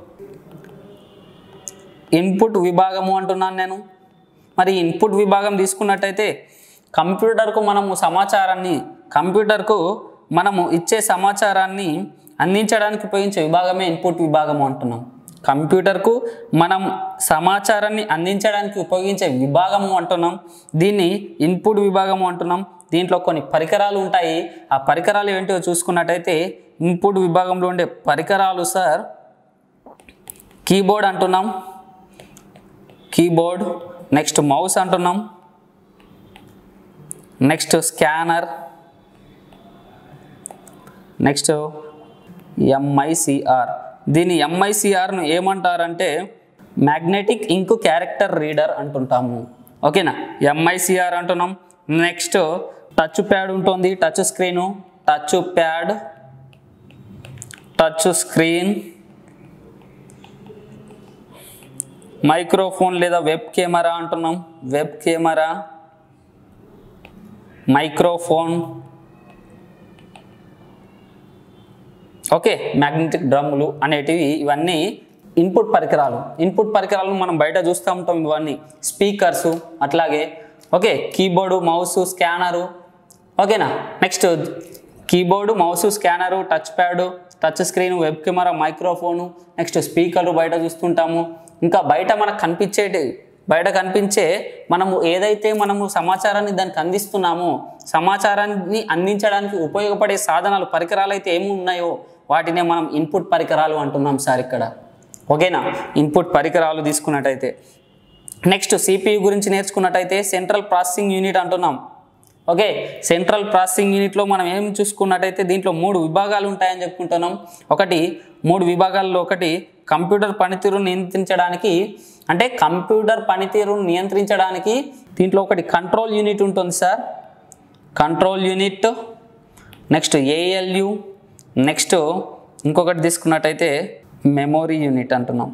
ఇన్పుట్ విభాగము అంటున్నాను నేను మరి ఇన్పుట్ విభాగం తీసుకున్నట్టయితే కంప్యూటర్కు మనము సమాచారాన్ని కంప్యూటర్కు మనము ఇచ్చే సమాచారాన్ని అందించడానికి ఉపయోగించే విభాగమే ఇన్పుట్ విభాగము అంటున్నాం కంప్యూటర్కు మనం సమాచారాన్ని అందించడానికి ఉపయోగించే విభాగము అంటున్నాం దీన్ని ఇన్పుట్ విభాగము అంటున్నాం దీంట్లో కొన్ని పరికరాలు ఉంటాయి ఆ పరికరాలు ఏంటో చూసుకున్నట్టయితే ఇన్పుట్ విభాగంలో ఉండే పరికరాలు సార్ కీబోర్డ్ అంటున్నాం కీబోర్డ్ నెక్స్ట్ మౌస్ అంటున్నాం నెక్స్ట్ స్కానర్ నెక్స్ట్ ఎంఐసిఆర్ దీని ఎంఐసిఆర్ను ఏమంటారంటే మ్యాగ్నెటిక్ ఇంక్ క్యారెక్టర్ రీడర్ అంటుంటాము ఓకేనా ఎంఐసిఆర్ అంటున్నాం నెక్స్ట్ టచ్ ప్యాడ్ ఉంటుంది touch screen touch pad touch screen microphone లేదా వెబ్ కెమెరా అంటున్నాం web camera microphone okay magnetic డ్రమ్ములు అనేటివి ఇవన్నీ ఇన్పుట్ పరికరాలు ఇన్పుట్ పరికరాలు మనం బయట చూస్తూ ఉంటాం ఇవన్నీ స్పీకర్సు అట్లాగే ఓకే కీబోర్డు మౌస్ స్కానరు ఓకేనా next keyboard mouse scanner touch pad touch screen web camera microphone next స్పీకర్లు బయట చూస్తుంటాము ఇంకా బయట మనకు కనిపించేటి బయట కనిపించే మనము ఏదైతే మనము సమాచారాన్ని దానికి అందిస్తున్నామో సమాచారాన్ని అందించడానికి ఉపయోగపడే సాధనాలు పరికరాలు అయితే ఏమి ఉన్నాయో వాటినే మనం ఇన్పుట్ పరికరాలు అంటున్నాం సార్ ఇక్కడ ఓకేనా ఇన్పుట్ పరికరాలు తీసుకున్నట్టయితే నెక్స్ట్ సిపియు గురించి నేర్చుకున్నట్టయితే సెంట్రల్ ప్రాసెసింగ్ యూనిట్ అంటున్నాం ఓకే సెంట్రల్ ప్రాసెసింగ్ యూనిట్లో మనం ఏం చూసుకున్నట్టయితే దీంట్లో మూడు విభాగాలు ఉంటాయని చెప్పుకుంటున్నాం ఒకటి మూడు విభాగాల్లో ఒకటి కంప్యూటర్ పనితీరు నియంత్రించడానికి అంటే కంప్యూటర్ పనితీరు నియంత్రించడానికి దీంట్లో ఒకటి కంట్రోల్ యూనిట్ ఉంటుంది sir control unit next ALU next ఇంకొకటి తీసుకున్నట్టయితే మెమొరీ యూనిట్ అంటున్నాం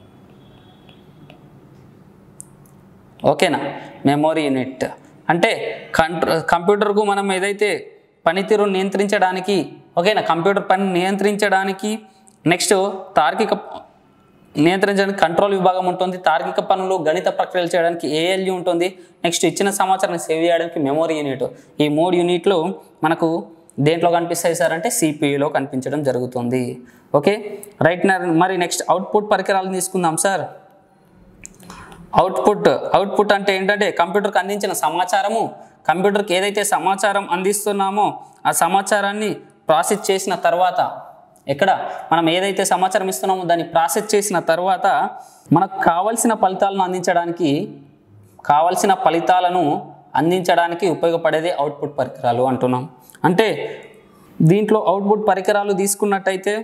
ఓకేనా మెమొరీ యూనిట్ అంటే కంట్రో కంప్యూటర్కు మనం ఏదైతే పనితీరు నియంత్రించడానికి ఓకేనా కంప్యూటర్ పని నియంత్రించడానికి నెక్స్ట్ తార్కిక నియంత్రించడానికి కంట్రోల్ విభాగం ఉంటుంది తార్కిక పనులు గణిత ప్రక్రియలు చేయడానికి ఏఎల్యు ఉంటుంది నెక్స్ట్ ఇచ్చిన సమాచారాన్ని సేవ్ చేయడానికి మెమొరీ యూనిట్ ఈ మూడు యూనిట్లు మనకు దేంట్లో కనిపిస్తాయి సార్ అంటే సిపియులో కనిపించడం జరుగుతుంది ఓకే రైట్ మరి నెక్స్ట్ అవుట్పుట్ పరికరాలను తీసుకుందాం సార్ అవుట్పుట్ అవుట్పుట్ అంటే ఏంటంటే కంప్యూటర్కి అందించిన సమాచారము కంప్యూటర్కి ఏదైతే సమాచారం అందిస్తున్నామో ఆ సమాచారాన్ని ప్రాసెస్ చేసిన తర్వాత ఎక్కడ మనం ఏదైతే సమాచారం ఇస్తున్నామో దాన్ని ప్రాసెస్ చేసిన తర్వాత మనకు కావలసిన ఫలితాలను అందించడానికి కావలసిన ఫలితాలను అందించడానికి ఉపయోగపడేది అవుట్పుట్ పరికరాలు అంటున్నాం అంటే దీంట్లో అవుట్పుట్ పరికరాలు తీసుకున్నట్టయితే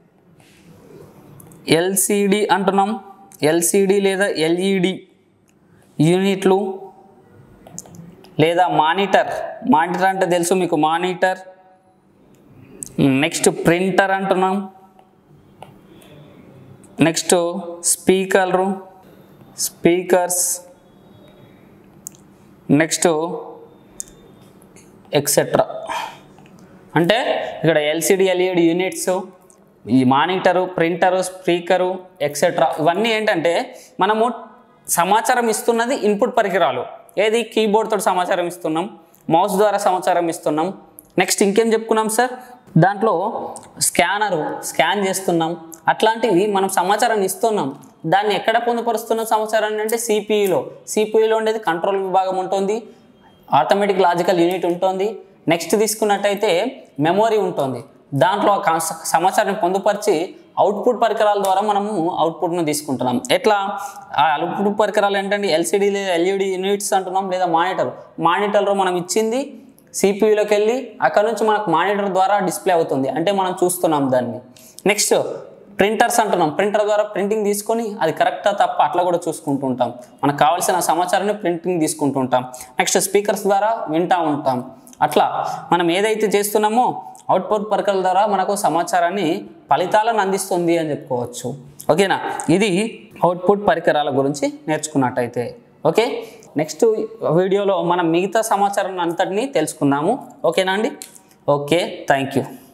ఎల్సిడి అంటున్నాం ఎల్సిడి లేదా ఎల్ఈడి యూనిట్లు లేదా మానిటర్ మానిటర్ అంటే తెలుసు మీకు మానిటర్ నెక్స్ట్ ప్రింటర్ అంటున్నాం నెక్స్ట్ స్పీకర్లు స్పీకర్స్ నెక్స్ట్ ఎక్సెట్రా అంటే ఇక్కడ ఎల్సిడి ఎల్ఈడి యూనిట్స్ ఈ మానిటరు ప్రింటరు స్పీకరు ఎక్సెట్రా ఇవన్నీ ఏంటంటే మనము సమాచారం ఇస్తున్నది ఇన్పుట్ పరికరాలు ఏది కీబోర్డ్ తోటి సమాచారం ఇస్తున్నాం మౌస్ ద్వారా సమాచారం ఇస్తున్నాం నెక్స్ట్ ఇంకేం చెప్పుకున్నాం సార్ దాంట్లో స్కానరు స్కాన్ చేస్తున్నాం అట్లాంటివి మనం సమాచారాన్ని ఇస్తున్నాం దాన్ని ఎక్కడ పొందుపరుస్తున్న సమాచారాన్ని అంటే సిపిఈలో సిపిఈలో ఉండేది కంట్రోల్ విభాగం ఉంటుంది ఆటోమేటిక్ లాజికల్ యూనిట్ ఉంటుంది నెక్స్ట్ తీసుకున్నట్టయితే మెమొరీ ఉంటుంది దాంట్లో ఆ కాన్స్- సమాచారాన్ని పొందుపరిచి అవుట్పుట్ పరికరాల ద్వారా మనము అవుట్పుట్ను తీసుకుంటున్నాం ఎట్లా ఆ అవుట్పుట్ పరికరాలు ఏంటంటే ఎల్సిడి లేదా ఎల్ఈడి యూనిట్స్ అంటున్నాం లేదా మానిటర్ మానిటర్లో మనం ఇచ్చింది సిపియూలోకి వెళ్ళి అక్కడ నుంచి మనకు మానిటర్ ద్వారా డిస్ప్లే అవుతుంది అంటే మనం చూస్తున్నాం దాన్ని నెక్స్ట్ ప్రింటర్స్ అంటున్నాం ప్రింటర్ ద్వారా ప్రింటింగ్ తీసుకొని అది కరెక్టా తప్ప అట్లా కూడా చూసుకుంటూ ఉంటాం మనకు కావాల్సిన సమాచారాన్ని ప్రింటింగ్ తీసుకుంటూ ఉంటాం నెక్స్ట్ స్పీకర్స్ ద్వారా వింటూ ఉంటాం అట్లా మనం ఏదైతే చేస్తున్నామో అవుట్పుట్ పరికరాల ద్వారా మనకు సమాచారాన్ని ఫలితాలను అందిస్తుంది అని చెప్పుకోవచ్చు ఓకేనా ఇది అవుట్పుట్ పరికరాల గురించి నేర్చుకున్నట్టయితే ఓకే నెక్స్ట్ వీడియోలో మనం మిగతా సమాచారం అంతటినీ తెలుసుకుందాము ఓకేనా అండి ఓకే థ్యాంక్ యూ